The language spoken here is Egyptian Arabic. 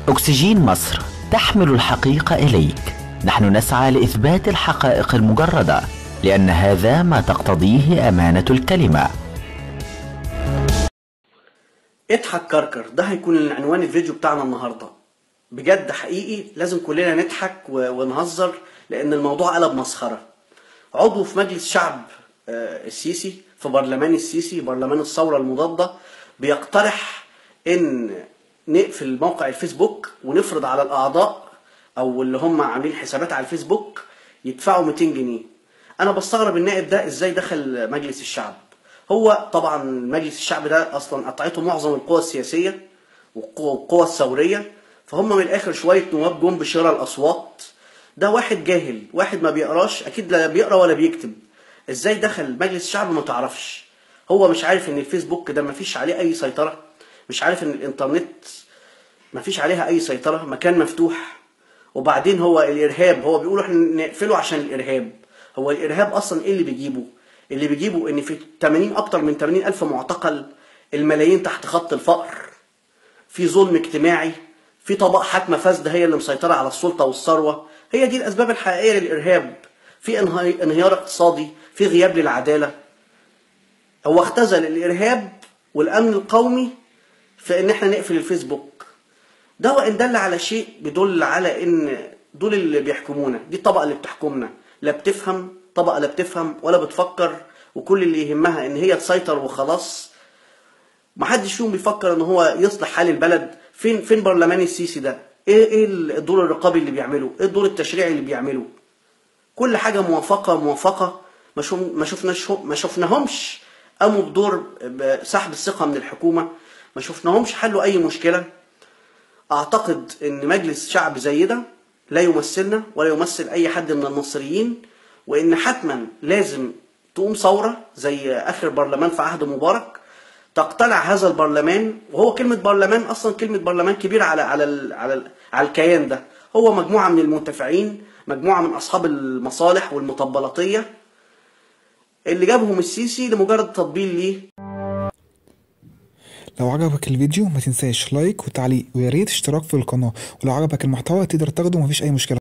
أكسجين مصر تحمل الحقيقة إليك نحن نسعى لإثبات الحقائق المجردة لأن هذا ما تقتضيه أمانة الكلمة اضحك كركر ده هيكون عنوان الفيديو بتاعنا النهارده بجد حقيقي لازم كلنا نضحك و- ونهزر لان الموضوع قلب مسخره عضو في مجلس شعب آه، السيسي في برلمان السيسي برلمان الثوره المضاده بيقترح ان نقفل موقع الفيسبوك ونفرض على الاعضاء او اللي هم عاملين حسابات على الفيسبوك يدفعوا 200 جنيه انا بستغرب النائب ده ازاي دخل مجلس الشعب هو طبعا مجلس الشعب ده اصلا قطعته معظم القوى السياسيه والقوى والقوى الثوريه فهم من الاخر شويه نواب جم بشراء الاصوات ده واحد جاهل واحد ما بيقراش اكيد لا بيقرا ولا بيكتب ازاي دخل مجلس الشعب ما تعرفش هو مش عارف ان الفيسبوك ده ما فيش عليه اي سيطره مش عارف ان الانترنت ما فيش عليها اي سيطره مكان مفتوح وبعدين هو الارهاب هو بيقولوا احنا نقفله عشان الارهاب هو الارهاب اصلا ايه اللي بيجيبه اللي بيجيبه ان في 80 اكتر من 80 الف معتقل الملايين تحت خط الفقر في ظلم اجتماعي في طبقة حاكمة فاسدة هي اللي مسيطرة على السلطة والثروة هي دي الأسباب الحقيقية للإرهاب في انهي- انهيار اقتصادي في غياب للعدالة هو اختزل الإرهاب والأمن القومي في إن إحنا نقفل الفيسبوك ده وإن دل على شيء بيدل على إن دول اللي بيحكمونا دي الطبقة اللي بتحكمنا لا بتفهم طبقة لا بتفهم ولا بتفكر وكل اللي يهمها إن هي تسيطر وخلاص محدش فيهم بيفكر ان هو يصلح حال البلد فين فين برلمان السيسي ده ايه ايه الدور الرقابي اللي بيعمله ايه الدور التشريعي اللي بيعمله كل حاجه موافقه موافقه ما شوف ما شفناش ما شفناهمش قاموا بدور سحب الثقه من الحكومه ما شفناهمش حلوا اي مشكله اعتقد ان مجلس شعب زي ده لا يمثلنا ولا يمثل اي حد من المصريين وان حتما لازم تقوم ثوره زي اخر برلمان في عهد مبارك تقتلع هذا البرلمان وهو كلمه برلمان اصلا كلمه برلمان كبيره على على ال على ال على الكيان ده هو مجموعه من المنتفعين مجموعه من اصحاب المصالح والمطبلاتيه اللي جابهم السيسي لمجرد تطبيل ليه لو عجبك الفيديو ما تنساش لايك وتعليق ويا ريت اشتراك في القناة ولو عجبك المحتوى تقدر تاخده مفيش اي مشكلة